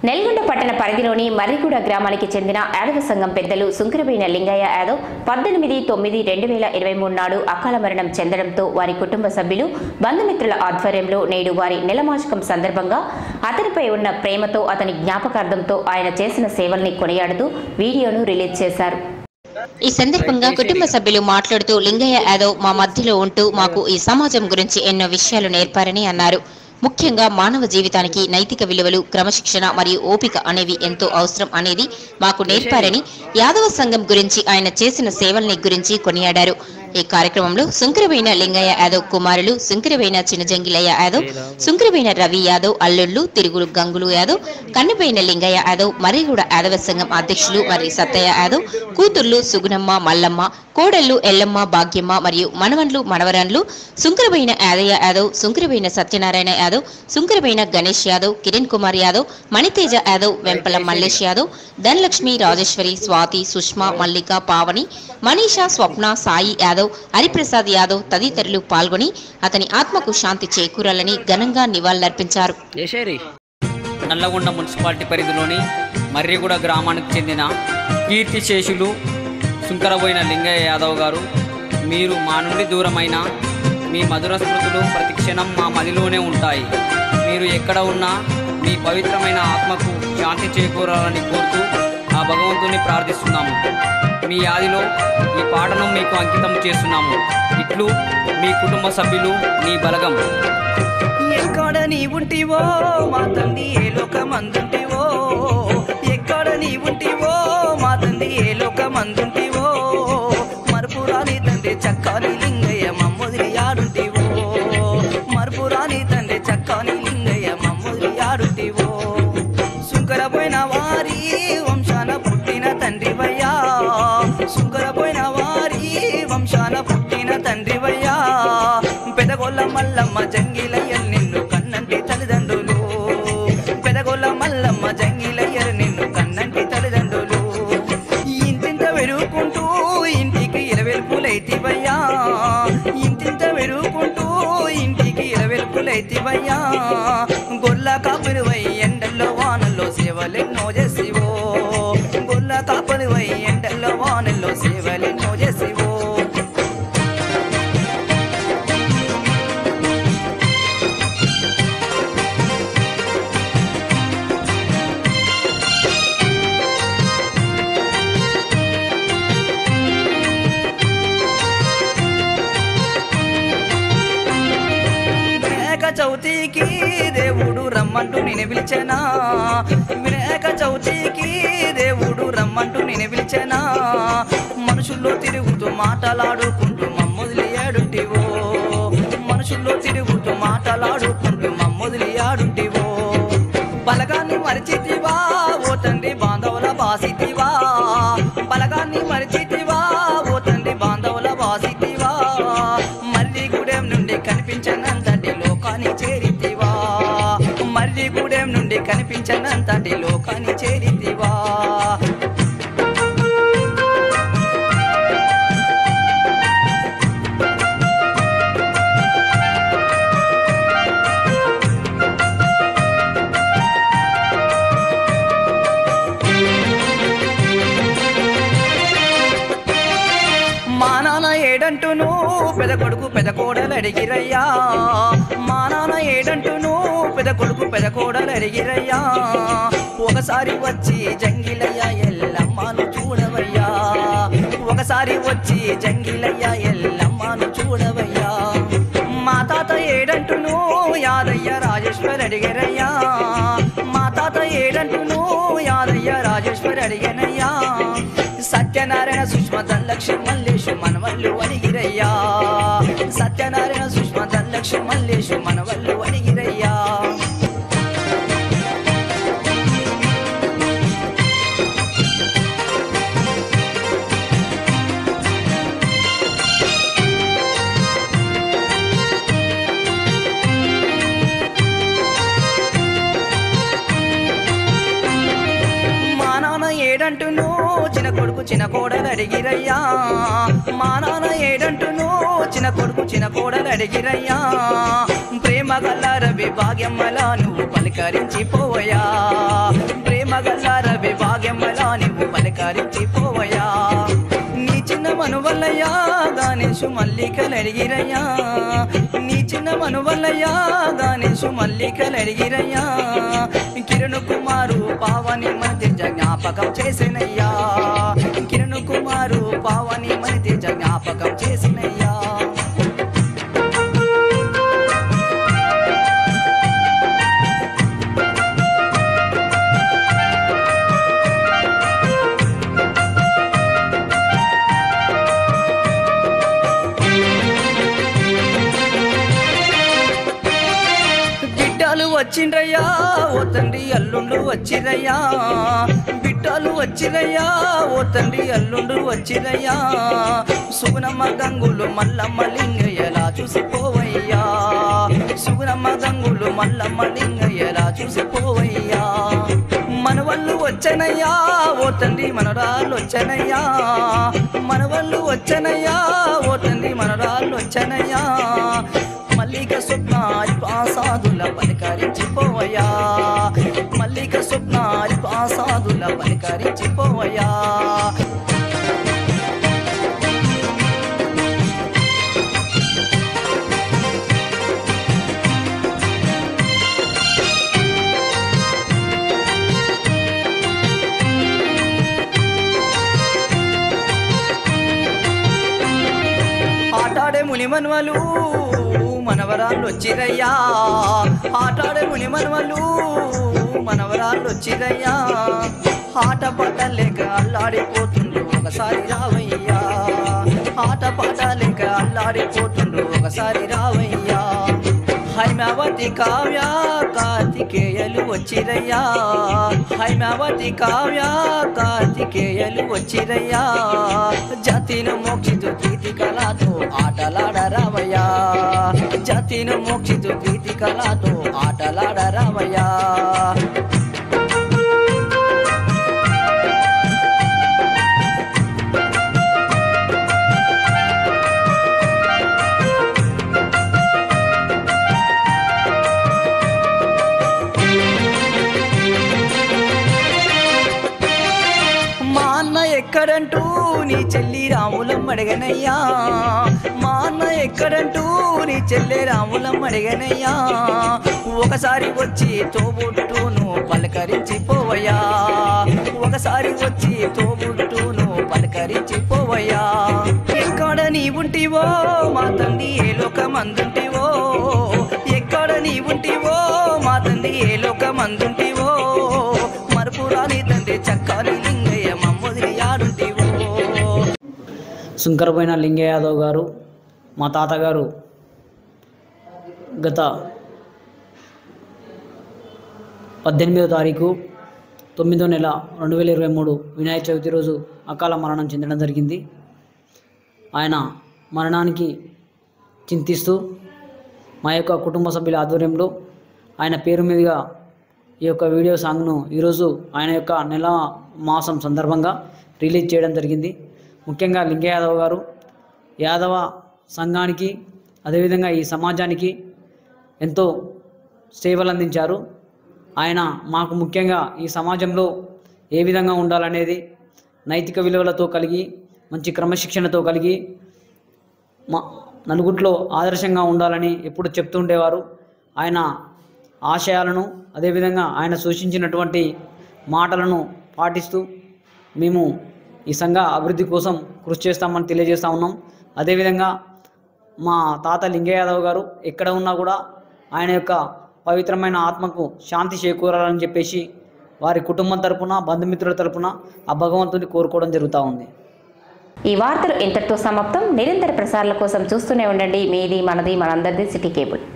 నెల్గొండ పట్టణ పరిధిలోని మర్రిగూడ గ్రామానికి చెందిన యాదవ సంఘం పెద్దలు సుంకరబైన లింగయ్య యాదవ్ పద్దెనిమిది తొమ్మిది రెండు వేల ఇరవై మూడు నాడు అకాల మరణం చెందడంతో వారి కుటుంబ సభ్యులు బంధుమిత్రుల ఆధ్వర్యంలో నేడు వారి నెలమాసికం సందర్భంగా అతనిపై ఉన్న ప్రేమతో అతని జ్ఞాపకార్థంతో ఆయన చేసిన సేవల్ని కొనియాడుతూ వీడియోను రిలీజ్ చేశారు ఈ సందర్భంగా కుటుంబ సభ్యులు మాట్లాడుతూ లింగయ్య యాదవ్ మా మధ్యలో ఉంటూ మాకు ఈ సమాజం గురించి ఎన్నో విషయాలు నేర్పారని అన్నారు ముఖ్యంగా మానవ జీవితానికి నైతిక విలువలు క్రమశిక్షణ మరియు ఓపిక అనేవి ఎంతో అవసరం అనేది మాకు నేర్పారని యాదవ సంఘం గురించి ఆయన చేసిన సేవల్ని గురించి కొనియాడారు ఈ కార్యక్రమంలో సుంకరవైన లింగయ్య యాదవ్ కుమారులు సుంకరవైన చిన్నజంగిలయ్య యాదవ్ సుంకరవైన రవి యాదవ్ అల్లుళ్ళు తిరుగులు గంగులు యాదవ్ కన్నపైన లింగయ్య యాదవ్ మరిగూడ యాదవ సంఘం అధ్యక్షులు మరి సత్తయ్య యాదవ్ కూతుర్లు సుగుణమ్మ మల్లమ్మ కోడళ్లు ఎల్లమ్మ భాగ్యమ్మ మరియు మనవన్లు మనవరాన్లు సుంకరబైన యాదయ్య యాదవ్ సుంకరబైన సత్యనారాయణ యాదవ్ సుంకరబైన గణేష్ యాదవ్ కిరణ్ కుమార్ యాదవ్ మణితేజ యాదవ్ వెంపల మల్లేష్ యాదవ్ ధనలక్ష్మి రాజేశ్వరి స్వాతి సుష్మా మల్లిక పావని మనీషా స్వప్న సాయి యాదవ్ హరిప్రసాద్ యాదవ్ తదితరులు పాల్గొని అతని ఆత్మకు శాంతి చేకూరాలని ఘనంగా నివాళులర్పించారు జయశేరి నల్లగొండ మున్సిపాలిటీ పరిధిలోని మర్రిగూడ గ్రామానికి చెందిన కీర్తిశేషులు సుంకరబోయిన లింగయ్య యాదవ్ గారు మీరు మా నుండి దూరమైన మీ మధుర స్మృతులు ప్రతి క్షణం మా మదిలోనే ఉంటాయి మీరు ఎక్కడ ఉన్నా మీ పవిత్రమైన ఆత్మకు శాంతి చేకూరాలని కోరుతూ ఆ భగవంతుని ప్రార్థిస్తున్నాము మీ ఆదిలో ఈ పాటను మీకు అంకితం చేస్తున్నాము ఇట్లు మీ కుటుంబ సభ్యులు మీ బలగం ఎక్కడ నీ ఉంటివో మా తండ్రి ఏ లోకమందుంటివో ఎక్కడ నీ ఉంటివో మా తండ్రి ఏ లోకమందుంటివో మరుపురాని తండ్రి చక్కని లింగయ్య మమ్మొదిలి ఆడుంటివో మరుపురాని తండ్రి చక్కని లింగయ్య మమ్మొదిలి ఆడుంటివో సుంకరపోయిన వారి వంశాన పుట్టిన తండ్రివయ్యా సుంకరపోయిన వారి వంశాన పుట్టిన తండ్రివయ్యా పెదగొల్ల మల్లమ్మ జంగిలయ్యలు నిన్ను కన్నంటి తల్లిదండ్రులు పెదగొల్ల మల్లమ్మ జంగిలయ్యలు నిన్ను కన్నంటి తల్లిదండ్రులు ఇంతింత వెరుకుంటూ ఇంటికి ఇరవెల్పులైతివయ్యా ఇంతింత వెరుకుంటూ ఇంటికి ఇరవెల్పులైతివయ్యా గొల్ల కాపురువై ఎండల్లో వానల్లో సేవలెన్నో చేసివో గొల్ల కాపురువై ఎండల్లో వానల్లో సేవలెన్నో చేసివో వినాయక చవితికి దేవుడు రమ్మంటూ నేను పిలిచానా వినాయక చవితికి దేవుడు రమ్మంటూ నేను పిలిచానా మనుషుల్లో తిరుగుతూ మాటలాడుకుంటూ మమ్మొదిలి ఆడుంటివో మనుషుల్లో తిరుగుతూ మాటలాడుకుంటూ మమ్మొదిలి ఆడుంటివో బలగాన్ని మరిచితివా ఓ తండ్రి బాంధవుల బాసితివా బలగాన్ని మరిచితివా ఓ తండ్రి బాంధవుల బాసితివా మళ్ళీ గూడెం నుండి కనిపించనంతటి లోకాన్ని చేరితివా మళ్ళీ గూడెం నుండి కనిపించనంతటి లోకాన్ని చేరితివా మా నాన్న ఏడంటును పెద కొడుకు పెద కోడలు అడిగిరయ్యా మా నాన్న ఏడంటును పెద కొడుకు పెద కోడలు అడిగిరయ్యా ఒకసారి వచ్చి జంగిలయ్య ఎల్లమ్మను చూడవయ్యా ఒకసారి వచ్చి జంగిలయ్య ఎల్లమ్మను చూడవయ్యా మా తాత ఏడంటును యాదయ్య రాజేశ్వర్ అడిగారయ్యా మా తాత ఏడంటును యాదయ్య రాజేశ్వర్ అడిగానయ్యా సత్యనారాయణ సుష్మ ధనలక్ష్మి మల్లేషు మనవల్లు అడిగిరయ్యా సత్యనారాయణ సుష్మ ధనలక్ష్మి మల్లేషు మనవల్లు అడిగిరయ్యా మా నాన్న ఏడంటును చిన్న కొడుకు చిన్న కోడలు అడిగిరయ్యా మా నాన్న ఏడంటును చిన్న కొడుకు చిన్న కోడలు అడిగిరయ్యా ప్రేమ గల్ల రవి భాగ్యమ్మలా నువ్వు పలికరించి పోవయా పలకరించిపోవయ్యా నీ చిన్న మనువల్లయ్యా గణేషు మల్లికలు అడిగిరయ్యా నీ చిన్న మనువల్లయ్యా గణేషు మల్లికలు అడిగిరయ్యా కిరణ్ కుమారు పావని మన తేజ జ్ఞాపకం చేసినయ్యా కిరణ్ కుమారు పావని మన తేజ జ్ఞాపకం చేసినయ్యా బిడ్డలు వచ్చిండ్రయ్యా ఓ తండ్రి అల్లుండు వచ్చిరయ్యా బిడ్డలు వచ్చిరయ్యా ఓ తండ్రి అల్లుండు వచ్చిరయ్యా సుగుణమ్మ గంగులు మల్లమ్మ లింగయ్యలా చూసిపోవయ్యా సుగుణమ్మ గంగులు మల్లమ్మ లింగయ్యలా చూసిపోవయ్యా మనవళ్ళు వచ్చనయ్యా ఓ తండ్రి మనరాళ్ళు వచ్చనయ్యా మనవళ్ళు వచ్చనయ్యా ఓ తండ్రి మనరాళ్ళు వచ్చనయ్యా మల్లిక స్వప్న అల్పాసాదుల పలకరించిపోవయా మల్లిక స్వప్న అల్పాసాదుల పలకరించిపోవయా ఆటాడే మునిమన్వలు మనవరాళ్ళు వచ్చిరయ్యా ఆటాడే మునిమన్వలు మనవరాళ్ళు వచ్చిరయ్యా ఆట పాట లేక అల్లాడిపోతుండ్రు ఒకసారి రావయ్యా ఆట పాట లేక అల్లాడిపోతుండ్రు ఒకసారి రావయ్యా హైమావతి కావ్య కార్తికేయలు వచ్చిరయ్యా హైమావతి కావ్య కార్తికేయలు వచ్చిరయ్యా జతిను మోక్షితు ప్రీతి కళతో ఆటలాడరావయ్యా జతిను మోక్షితు ప్రీతి కళతో ఆటలాడరావయ్యా మా అన్న ఎక్కడంటూ నీ చెల్లి రాములం అడగనయ్యా మా అన్న ఎక్కడంటూ నీ చెల్లి రాములం అడగనయ్యా ఒకసారి వచ్చి తోబుట్టును పలకరించి పోవయ్యా ఒకసారి వచ్చి తోబుట్టును పలకరించి పోవయ్యా ఎక్కడ నీ ఉంటివో మా తండ్రి ఏ లోకమందుంటివో ఎక్కడ నీ ఉంటివో మా తండ్రి ఏ లోకమందుంటివో మరపురాని తండ్రి చక్కాని లింగయ్య మమ్మదిరి ఆడుంటివో శంకరపోయిన లింగయ్య యాదవ్ గారు మా తాతగారు గత పద్దెనిమిదో తారీఖు తొమ్మిదో నెల రెండు వేల ఇరవై మూడు వినాయక చవితి రోజు అకాల మరణం చెందడం జరిగింది ఆయన మరణానికి చింతిస్తూ మా యొక్క కుటుంబ సభ్యుల ఆధ్వర్యంలో ఆయన పేరు మీదుగా ఈ యొక్క వీడియో సాంగ్ను ఈరోజు ఆయన యొక్క నెల మాసం సందర్భంగా రిలీజ్ చేయడం జరిగింది ముఖ్యంగా లింగ యాదవ్ గారు యాదవ సంఘానికి అదేవిధంగా ఈ సమాజానికి ఎంతో సేవలు అందించారు ఆయన మాకు ముఖ్యంగా ఈ సమాజంలో ఏ విధంగా ఉండాలనేది నైతిక విలువలతో కలిగి మంచి క్రమశిక్షణతో కలిగి మా నలుగురిలో ఆదర్శంగా ఉండాలని ఎప్పుడు చెప్తూ ఉండేవారు ఆయన ఆశయాలను అదేవిధంగా ఆయన సూచించినటువంటి మాటలను పాటిస్తూ మేము ఈ సంఘ అభివృద్ధి కోసం కృషి చేస్తామని తెలియజేస్తా ఉన్నాం అదేవిధంగా మా తాత లింగయ్య యాదవ్ గారు ఎక్కడ ఉన్నా కూడా ఆయన యొక్క పవిత్రమైన ఆత్మకు శాంతి చేకూరాలని చెప్పేసి వారి కుటుంబం తరపున బంధుమిత్రుల తరపున ఆ భగవంతుని కోరుకోవడం జరుగుతూ ఉంది ఈ వార్తలు ఇంతటితో సమాప్తం నిరంతర ప్రసారాల కోసం చూస్తూనే ఉండండి మీది మనది మనందరిది సిటీ కేబుల్